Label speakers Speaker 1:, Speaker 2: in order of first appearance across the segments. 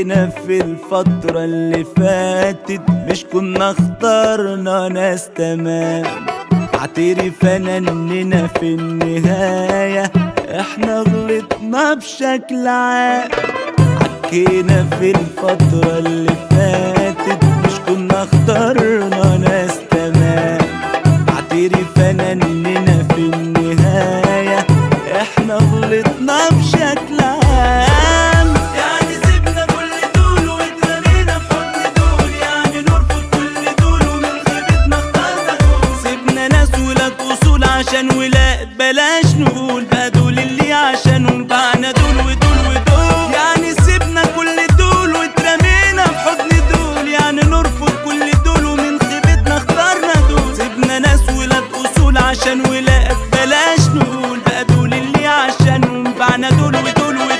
Speaker 1: عكينا في الفترة اللي فاتت مش كنا اخترنا ناس تمام اعترف انا اننا في النهاية احنا غلطنا بشكل عام عكينا في الفترة اللي فاتت مش كنا اخترنا ناس تمام اعترف انا اننا في النهاية احنا غلطنا بشكل عام يعني سيبنا كل دول واترمينا في حضن دول يعني نرفض كل دول ومن خيبتنا اخترنا دول سيبنا ناس ولاد اصول عشان ولاد بلاش نقول بقى دول اللي عشانهم باعنا دول ودول ودول يعني سيبنا كل دول واترمينا في حضن دول يعني نرفض كل دول ومن خيبتنا اخترنا دول سيبنا ناس ولاد اصول عشان ولاد بلاش نقول بقى دول اللي عشانهم باعنا دول ودول ودول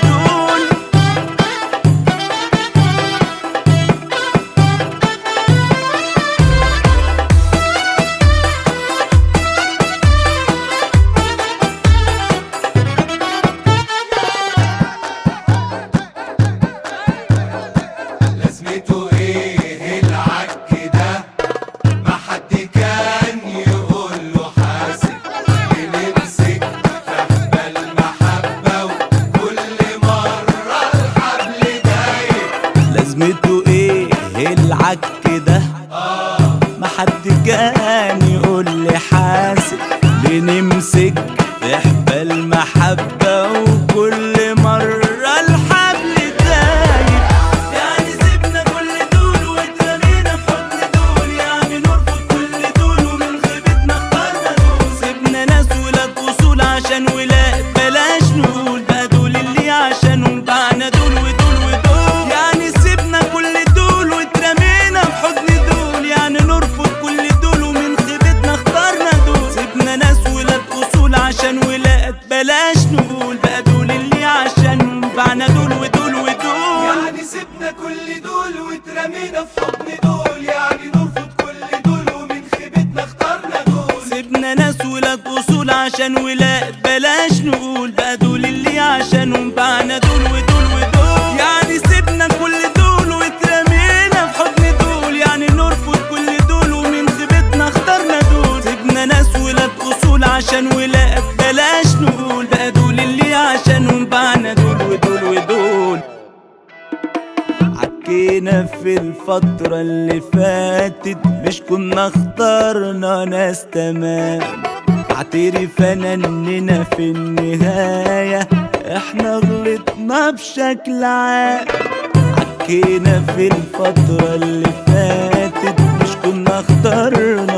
Speaker 2: لازمته ايه العك ده ما حد كان يقول له حاسب بنمسك فهم المحبة وكل مرة الحبل دايب
Speaker 1: لازمته ايه العك ده ما حد كان يقول لي حاسب بنمسك في حبال المحبة وكل مرة الحبل دايب يعني سيبنا كل دول واترمينا في حضن دول يعني نرفض كل دول ومن خيبتنا اخترنا دول سيبنا ناس ولاد اصول عشان ولاد بلاش نقول بقى دول اللي عشانهم باعنا دول ودول ودول يعني سيبنا كل دول واترمينا في حضن دول يعني نرفض كل دول ومن خيبتنا اخترنا دول سيبنا ناس ولاد اصول عشان ولاد بلاش نقول بقى دول اللي عشانهم باعنا دول ودول ودول
Speaker 2: يعني سيبنا كل دول واترمينا في حضن دول يعني نرفض كل دول ومن خيبتنا اخترنا دول
Speaker 1: سيبنا ناس ولاد اصول عشان ولاد بلاش نقول بقى دول اللي عشانهم باعنا دول ودول ودول يعني سيبنا كل دول واترمينا في حضن دول يعني نرفض كل دول ومن خيبتنا اخترنا دول سيبنا ناس ولاد اصول عشان ولاد بلاش نقول بقى دول اللي عشانهم باعنا دول ودول ودول عكينا في الفترة اللي فاتت مش كنا اخترنا ناس تمام اعترف انا اننا في النهاية احنا غلطنا بشكل عام عكينا في الفترة اللي فاتت مش كنا اخترنا